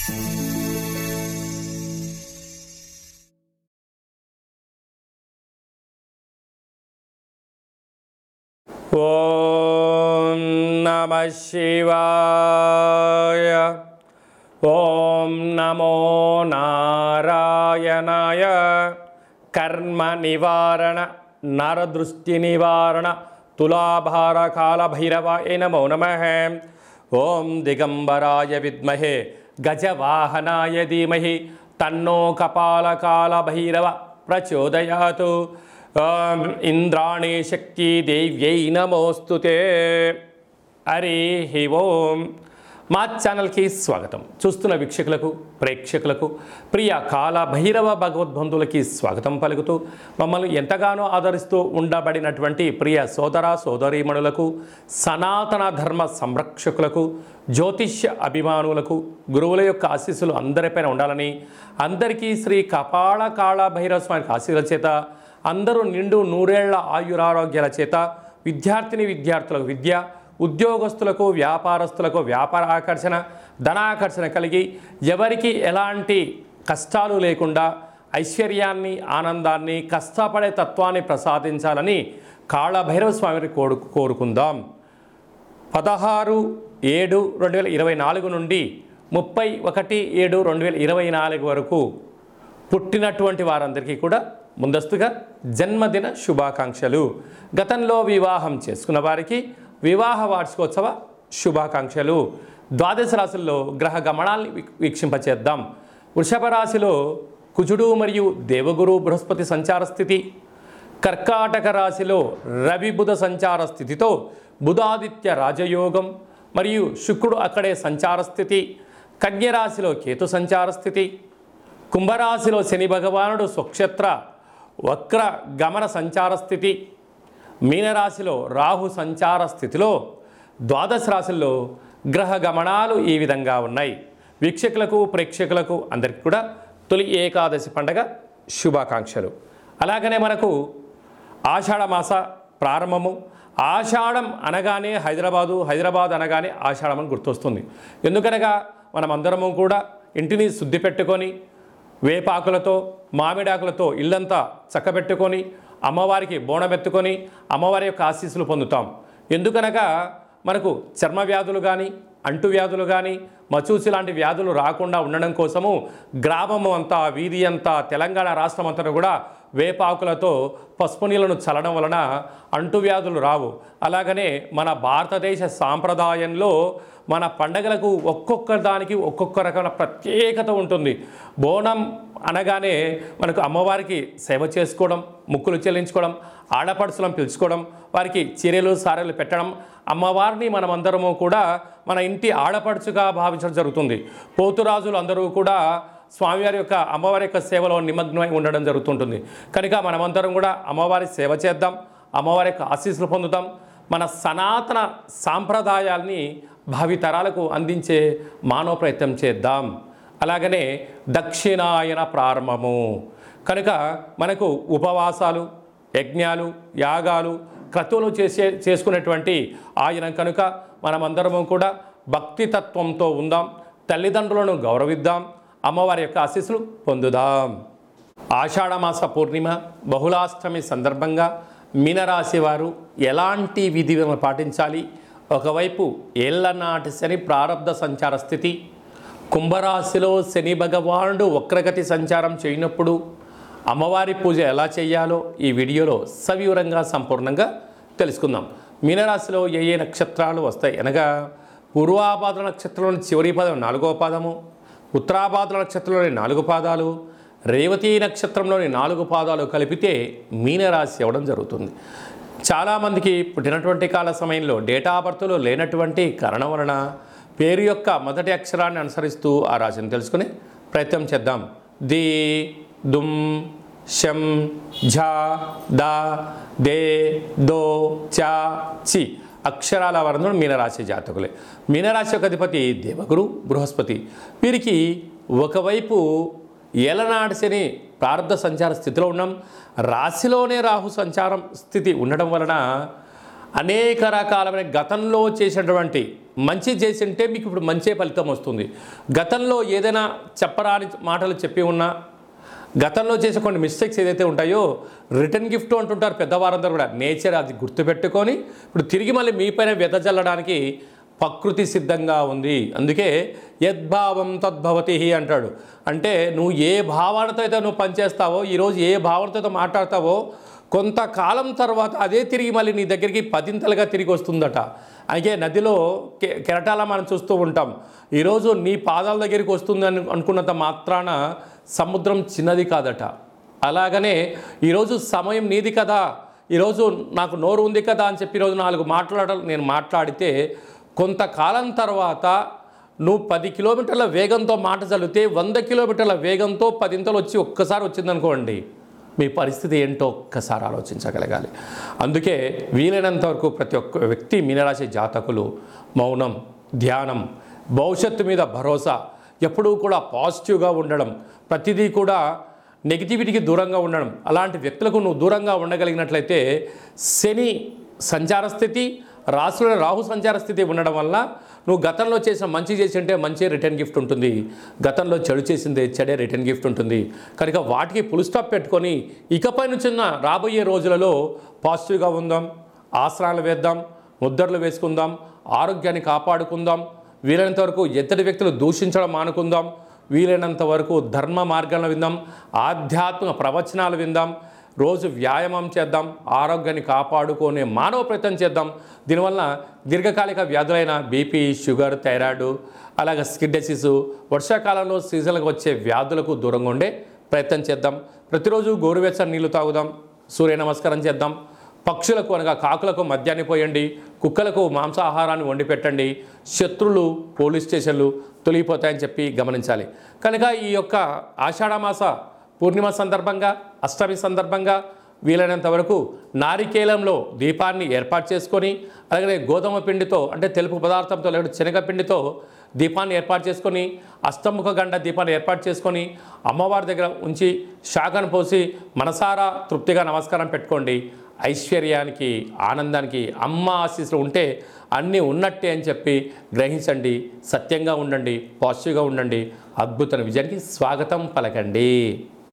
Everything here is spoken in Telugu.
ఓం నమ శివాయ ఓం నమో నారాయణాయ కర్మ నివారణ నరదృష్టి నివారణ తులాభార కాల భైరవాయ నమో నమ ఓం దిగంబరాయ విద్మహే గజవాహనాయ ధీమహి తన్నో కపాలకాల భైరవ ప్రచోదయాతు ఓం ఇంద్రాణి శక్తి దేవ్యై నమోస్తుతే హరి ఓం మా ఛానల్కి స్వాగతం చూస్తున్న వీక్షకులకు ప్రేక్షకులకు ప్రియ కాల భైరవ భగవద్బంధులకి స్వాగతం పలుకుతూ మమ్మల్ని ఎంతగానో ఆదరిస్తూ ఉండబడినటువంటి ప్రియ సోదర సోదరీమణులకు సనాతన ధర్మ సంరక్షకులకు జ్యోతిష్య అభిమానులకు గురువుల యొక్క ఆశీస్సులు అందరిపైన ఉండాలని అందరికీ శ్రీ కపాల కాళ భైరవ స్వామి ఆశీస్సుల చేత అందరూ నిండు నూరేళ్ల ఆయురారోగ్యాల చేత విద్యార్థిని విద్యార్థులకు విద్య ఉద్యోగస్తులకు వ్యాపారస్తులకు వ్యాపార ఆకర్షణ ధనాకర్షణ కలిగి ఎవరికి ఎలాంటి కష్టాలు లేకుండా ఐశ్వర్యాన్ని ఆనందాన్ని కష్టపడే తత్వాన్ని ప్రసాదించాలని కాళభైరవ స్వామిని కోరు కోరుకుందాం పదహారు ఏడు రెండు వేల ఇరవై నాలుగు నుండి ముప్పై ఒకటి ఏడు రెండు వేల ఇరవై నాలుగు వరకు పుట్టినటువంటి వారందరికీ కూడా ముందస్తుగా జన్మదిన శుభాకాంక్షలు గతంలో వివాహం చేసుకున్న వారికి వివాహ వార్షికోత్సవ శుభాకాంక్షలు ద్వాదశ రాశుల్లో గ్రహ గమనాల్ని వీ- వీక్షింపచేద్దాం వృషభ రాశిలో కుజుడు మరియు దేవగురు బృహస్పతి సంచార స్థితి కర్కాటక రాశిలో రవి బుధ సంచార స్థితితో బుధాదిత్య రాజయోగం మరియు శుక్రుడు అక్కడే సంచార స్థితి కన్యరాశిలో కేతు సంచార స్థితి కుంభరాశిలో శని భగవానుడు స్వక్షేత్ర వక్ర గమన సంచార స్థితి మీనరాశిలో రాహు సంచార స్థితిలో ద్వాదశ రాశుల్లో గ్రహ గమనాలు ఈ విధంగా ఉన్నాయి వీక్షకులకు ప్రేక్షకులకు అందరికీ కూడా తొలి ఏకాదశి పండగ శుభాకాంక్షలు అలాగనే మనకు ఆషాఢ మాస ప్రారంభము ఆషాఢం అనగానే హైదరాబాదు హైదరాబాద్ అనగానే ఆషాఢం అని గుర్తొస్తుంది ఎందుకనగా మనమందరము కూడా ఇంటిని శుద్ధి పెట్టుకొని వేపాకులతో మామిడాకులతో ఇల్లంతా చక్కబెట్టుకొని అమ్మవారికి బోనమెత్తుకొని అమ్మవారి యొక్క ఆశీస్సులు పొందుతాం ఎందుకనగా మనకు చర్మ వ్యాధులు కానీ అంటువ్యాధులు కానీ మచూసి లాంటి వ్యాధులు రాకుండా ఉండడం కోసము గ్రామము అంతా వీధి అంతా తెలంగాణ రాష్ట్రం అంతా కూడా వేపాకులతో పసుపు నీళ్ళను చల్లడం వలన అంటువ్యాధులు రావు అలాగనే మన భారతదేశ సాంప్రదాయంలో మన పండగలకు ఒక్కొక్క దానికి ఒక్కొక్క రకమైన ప్రత్యేకత ఉంటుంది బోనం అనగానే మనకు అమ్మవారికి సేవ చేసుకోవడం ముక్కులు చెల్లించుకోవడం ఆడపడుచులను పిలుచుకోవడం వారికి చీరలు సారెలు పెట్టడం అమ్మవారిని మనమందరము కూడా మన ఇంటి ఆడపడుచుగా భావించడం జరుగుతుంది పోతురాజులు అందరూ కూడా స్వామివారి యొక్క అమ్మవారి యొక్క సేవలో నిమగ్నమై ఉండడం జరుగుతుంటుంది కనుక మనమందరం కూడా అమ్మవారి సేవ చేద్దాం అమ్మవారి యొక్క ఆశీస్సులు పొందుతాం మన సనాతన సాంప్రదాయాల్ని భావితరాలకు అందించే మానవ ప్రయత్నం చేద్దాం అలాగనే దక్షిణాయన ప్రారంభము కనుక మనకు ఉపవాసాలు యజ్ఞాలు యాగాలు క్రతువులు చేసే చేసుకునేటువంటి ఆయన కనుక మనమందరము కూడా భక్తి తత్వంతో ఉందాం తల్లిదండ్రులను గౌరవిద్దాం అమ్మవారి యొక్క ఆశీస్సులు పొందుదాం ఆషాఢమాస పూర్ణిమ బహుళాష్టమి సందర్భంగా మీనరాశి వారు ఎలాంటి విధులను పాటించాలి ఒకవైపు ఏళ్లనాటి శని ప్రారంధ సంచార స్థితి కుంభరాశిలో శని భగవానుడు వక్రగతి సంచారం చేయనప్పుడు అమ్మవారి పూజ ఎలా చేయాలో ఈ వీడియోలో సవివరంగా సంపూర్ణంగా తెలుసుకుందాం మీనరాశిలో ఏ ఏ నక్షత్రాలు వస్తాయి అనగా పూర్వాభాద్ర నక్షత్రంలోని చివరి పదం నాలుగో పాదము ఉత్తరాభాద్ర నక్షత్రంలోని నాలుగు పాదాలు రేవతి నక్షత్రంలోని నాలుగు పాదాలు కలిపితే మీనరాశి అవ్వడం జరుగుతుంది చాలామందికి పుట్టినటువంటి కాల సమయంలో డేటా బర్త్లో లేనటువంటి కారణం వలన పేరు యొక్క మొదటి అక్షరాన్ని అనుసరిస్తూ ఆ రాశిని తెలుసుకుని ప్రయత్నం చేద్దాం ది దుమ్ షం ఝ ద దే దో చ చి అక్షరాల వర్ణుడు మీనరాశి జాతకులే మీనరాశి యొక్క అధిపతి దేవగురు బృహస్పతి వీరికి ఒకవైపు ఏలనాటి శని ప్రారంభ సంచార స్థితిలో ఉన్నాం రాశిలోనే రాహు సంచారం స్థితి ఉండడం వలన అనేక రకాలమైన గతంలో చేసినటువంటి మంచి చేసి ఉంటే మీకు ఇప్పుడు మంచి ఫలితం వస్తుంది గతంలో ఏదైనా చెప్పరాని మాటలు చెప్పి ఉన్నా గతంలో చేసే కొన్ని మిస్టేక్స్ ఏదైతే ఉంటాయో రిటర్న్ గిఫ్ట్ అంటుంటారు పెద్దవారందరూ కూడా నేచర్ అది గుర్తుపెట్టుకొని ఇప్పుడు తిరిగి మళ్ళీ మీపైన వెదజల్లడానికి ప్రకృతి సిద్ధంగా ఉంది అందుకే యద్భావం తద్భవతి అంటాడు అంటే నువ్వు ఏ భావనతో అయితే నువ్వు పనిచేస్తావో ఈరోజు ఏ భావనతో అయితే మాట్లాడతావో కొంతకాలం తర్వాత అదే తిరిగి మళ్ళీ నీ దగ్గరికి పదింతలుగా తిరిగి వస్తుందట అయితే నదిలో కె కెరటాల మనం చూస్తూ ఉంటాం ఈరోజు నీ పాదాల దగ్గరికి వస్తుంది అని అనుకున్నంత మాత్రాన సముద్రం చిన్నది కాదట అలాగనే ఈరోజు సమయం నీది కదా ఈరోజు నాకు నోరు ఉంది కదా అని చెప్పి ఈరోజు నాలుగు మాట్లాడాలి నేను మాట్లాడితే కొంతకాలం తర్వాత నువ్వు పది కిలోమీటర్ల వేగంతో మాట చదివితే వంద కిలోమీటర్ల వేగంతో పదింతలు వచ్చి ఒక్కసారి వచ్చిందనుకోండి మీ పరిస్థితి ఏంటో ఒక్కసారి ఆలోచించగలగాలి అందుకే వీలైనంత వరకు ప్రతి ఒక్క వ్యక్తి మీనరాశి జాతకులు మౌనం ధ్యానం భవిష్యత్తు మీద భరోసా ఎప్పుడూ కూడా పాజిటివ్గా ఉండడం ప్రతిదీ కూడా నెగిటివిటీకి దూరంగా ఉండడం అలాంటి వ్యక్తులకు నువ్వు దూరంగా ఉండగలిగినట్లయితే శని సంచార స్థితి రాశుల రాహు సంచార స్థితి ఉండడం వల్ల నువ్వు గతంలో చేసిన మంచి చేసి ఉంటే మంచి రిటర్న్ గిఫ్ట్ ఉంటుంది గతంలో చెడు చేసిందే చెడే రిటర్న్ గిఫ్ట్ ఉంటుంది కనుక వాటికి పుల్ స్టాప్ పెట్టుకొని ఇకపై నుంచి రాబోయే రోజులలో పాజిటివ్గా ఉందాం ఆసనాలు వేద్దాం ముద్దర్లు వేసుకుందాం ఆరోగ్యాన్ని కాపాడుకుందాం వీలైనంత వరకు ఎత్తటి వ్యక్తులు దూషించడం మానుకుందాం వీలైనంత వరకు ధర్మ మార్గాలను విందాం ఆధ్యాత్మిక ప్రవచనాలు విందాం రోజు వ్యాయామం చేద్దాం ఆరోగ్యాన్ని కాపాడుకునే మానవ ప్రయత్నం చేద్దాం దీనివల్ల దీర్ఘకాలిక వ్యాధులైన బీపీ షుగర్ థైరాయిడ్ అలాగే స్కిన్ డిసీజ్ వర్షాకాలంలో సీజన్లకు వచ్చే వ్యాధులకు దూరంగా ఉండే ప్రయత్నం చేద్దాం ప్రతిరోజు గోరువెచ్చని నీళ్లు తాగుదాం సూర్య నమస్కారం చేద్దాం పక్షులకు అనగా కాకులకు మద్యాన్ని పోయండి కుక్కలకు మాంసాహారాన్ని వండి పెట్టండి శత్రులు పోలీస్ స్టేషన్లు తొలగిపోతాయని చెప్పి గమనించాలి కనుక ఈ యొక్క ఆషాఢమాస పూర్ణిమ సందర్భంగా అష్టమి సందర్భంగా వీలైనంత వరకు నారికేలంలో దీపాన్ని ఏర్పాటు చేసుకొని అలాగే గోధుమ పిండితో అంటే తెలుపు పదార్థంతో లేదా శనగపిండితో దీపాన్ని ఏర్పాటు చేసుకొని అష్టముఖ గంట దీపాన్ని ఏర్పాటు చేసుకొని అమ్మవారి దగ్గర ఉంచి శాఖను పోసి మనసారా తృప్తిగా నమస్కారం పెట్టుకోండి ఐశ్వర్యానికి ఆనందానికి అమ్మ ఆశీస్సులు ఉంటే అన్నీ ఉన్నట్టే అని చెప్పి గ్రహించండి సత్యంగా ఉండండి పాజిటివ్గా ఉండండి అద్భుతమైన విజయానికి స్వాగతం పలకండి